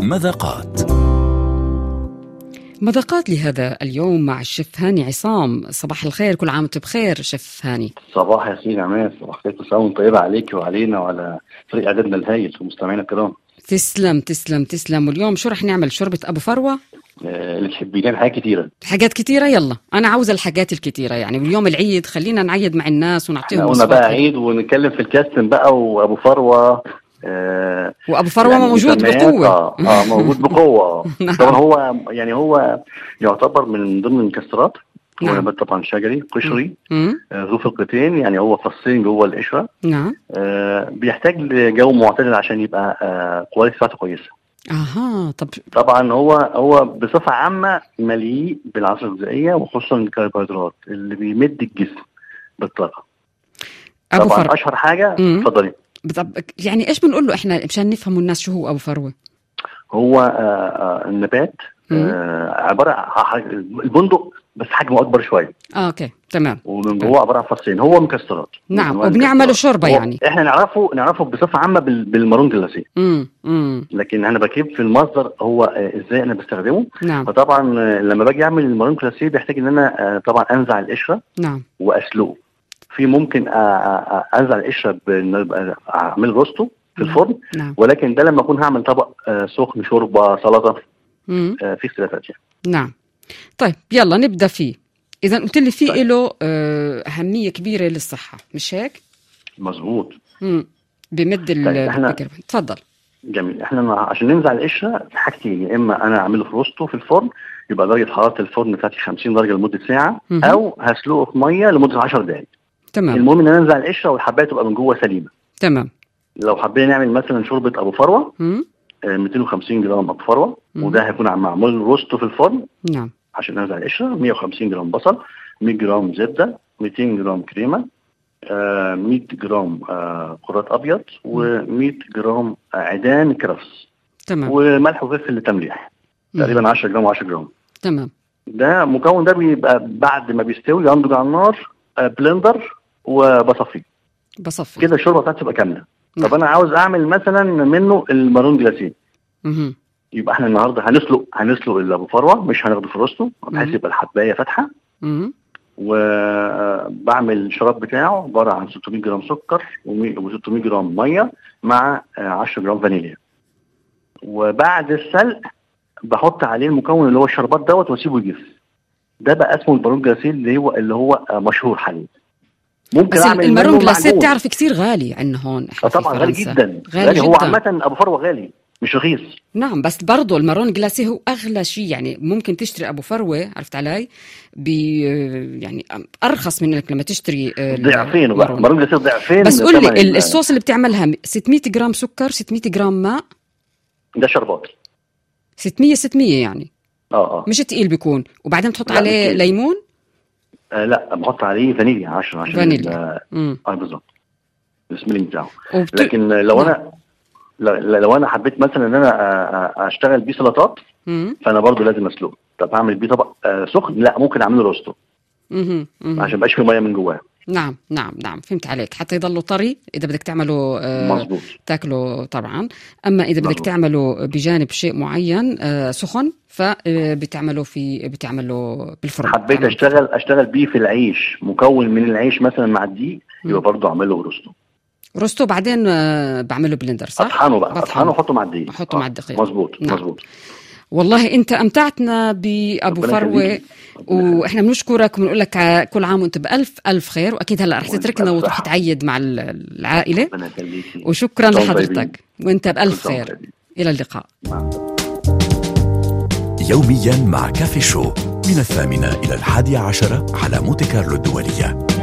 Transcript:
مذاقات مذاقات لهذا اليوم مع الشيف هاني عصام صباح الخير كل عام وانت بخير شيف هاني صباح يا سيدي عماد صباح الخير كل سنه وانت طيبه عليك وعلينا وعلى فريق اعدادنا الهايل ومستمعينا الكرام تسلم تسلم تسلم واليوم شو رح نعمل شوربة أبو فروة آه، اللي تحبينها حاجات كتيره حاجات كتيرة يلا أنا عاوزة الحاجات الكتيرة يعني واليوم العيد خلينا نعيد مع الناس ونعطيهم احنا قلنا وصفات بقى حلوة. عيد ونتكلم في الكاستن بقى وابو فروه آه وأبو فروة يعني موجود مسميات، بقوة اه, آه موجود بقوه نعم. طبعا هو يعني هو يعتبر من ضمن المكسرات هو نعم. نبات طبعا شجري قشري مم. آه، ذو فلقتين يعني هو فصين جوه القشره نعم آه بيحتاج لجو معتدل عشان يبقى آه كواليتي بتاعته كويسه أها طب طبعا هو هو بصفه عامه مليء بالعناصر الغذائيه وخصوصا الكربوهيدرات اللي بيمد الجسم بالطاقه أبو طبعا فروة اشهر حاجه مم. اتفضلي طب يعني إيش بنقول له إحنا مشان نفهموا الناس شو هو أبو فروة هو آه آه النبات مم. آه عباره عن البندق بس حجمه اكبر شويه آه أوكي تمام ومن جوه عباره عن فصين هو مكسرات نعم، من أنواع وبنعمله المكسرات. شوربة هو يعني. احنا نعرفه نعرفه بصفه عامه بال- بالمارون جلاسيه مم. مم. لكن انا بجيب في المصدر هو آه ازاي انا بستخدمه نعم فطبعا آه، لما باجي اعمل المارون جلاسيه بيحتاج ان انا آه طبعا انزع القشره نعم واسلقه في ممكن أ- أ- أ- انزع القشره بإن أبقى اعمل روستو في نعم. الفرن نعم ولكن ده لما اكون هعمل طبق آه، سخن شوربه سلطه مم. آه، في اختلافات يعني نعم طيب يلا نبدا فيه اذا قلت لي في له آه، اهميه كبيره للصحه مش هيك مظبوط امم بمد ال طيب، إحنا- الكربون. تفضل جميل احنا عشان ننزع القشره في حاجتين يا اما انا اعمله في روستو في الفرن يبقى درجه حراره الفرن بتاعتي 50 درجه لمده ساعه مهم. او هسلقه في ميه لمده 10 دقائق تمام المهم ان انا انزع القشره والحبايه تبقى من جوه سليمه تمام لو حبينا نعمل مثلا شوربه ابو فروه مم. آه، 250 جرام ابو فروه مم. وده هيكون عم- معمول روستو في الفرن نعم عشان انزع القشره 150 جرام بصل 100 جرام زبده 200 جرام كريمه آه 100 جرام آه كرات ابيض و100 جرام آه عيدان كرفس تمام وملح وفلفل لتمليح مم. تقريبا 10 جرام و10 جرام تمام ده المكون ده بيبقى بعد ما بيستوي ينضج على النار آه بلندر وبصفيه بصفي كده الشوربه بتاعتي تبقى كامله نعم. طب انا عاوز اعمل مثلا منه المارون جلاسيه مهم. يبقى احنا النهارده هنسلق هنسلق الابو فروه مش هناخده في روستو بحيث مم. يبقى الحبايه فاتحه مهم. وبعمل الشراب بتاعه عباره عن 600 جرام سكر و600 جرام ميه مع آه، 10 جرام فانيليا وبعد السلق بحط عليه المكون اللي هو الشربات دوت واسيبه يجف ده بقى اسمه البارون جلاسيه اللي هو اللي هو آه، مشهور حاليا ممكن بس اعمل المارون منه جلاسيه معجون. بتعرف كثير غالي عندنا هون احنا آه في طبعا غالي فرنسا. جدا غالي هو جداً. عامه ابو فروه غالي مش رخيص نعم بس برضه المارون جلاسيه هو اغلى شيء يعني ممكن تشتري ابو فروه عرفت علي ب يعني ارخص من انك لما تشتري آه، ضعفين بقى المارون. البارون جلاسيه ضعفين بس قول لي ثمن ال- الصوص اللي بتعملها 600 جرام سكر 600 جرام ماء ده شربات 600 600 يعني اه اه مش تقيل بيكون وبعدين بتحط لا، عليه مش تقيل. ليمون آه، لا بحط عليه فانيليا عشان عشان فانيليا. ال- امم اه بالظبط السميلينج بتاعه وبت... لكن لو نعم. انا لو- لو انا حبيت مثلا ان انا آه، آه، اشتغل بيه سلطات مم. فانا برضو لازم اسلقه طب اعمل بيه طبق آه، سخن لا ممكن اعمله روستو مهم. مهم. عشان مبقاش فيه ميه من جواه نعم نعم نعم فهمت عليك حتى يضله طري اذا بدك تعمله آه مظبوط تاكله طبعا اما اذا بدك مظبوط. تعمله بجانب شيء معين آه سخن فبتعمله في بتعمله بالفرن حبيت بتعمله اشتغل اشتغل بيه في العيش مكون من العيش مثلا مع الدقيق مم. يبقى برضو اعمله روستو روستو بعدين آه بعمله بلندر صح؟ اطحنه بقى بطحنه. اطحنه واحطه مع الدقيق أحطه آه، مع الدقيق. مظبوط نعم. مظبوط والله انت امتعتنا بابو ربنا فروه يخليك. ربنا يخليك. واحنا بنشكرك وبنقول لك ع- كل عام وانت بالف الف خير واكيد هلا رح وأنت تتركنا بألف وتروح صحة. تعيد مع ال- العائله ربنا يخليكي وشكرا كلكم لحضرتك وانت بالف كلكم خير طيبين. الى اللقاء مع يوميا مع كافي شو من الثامنة إلى الحادية عشرة على موتي كارلو الدولية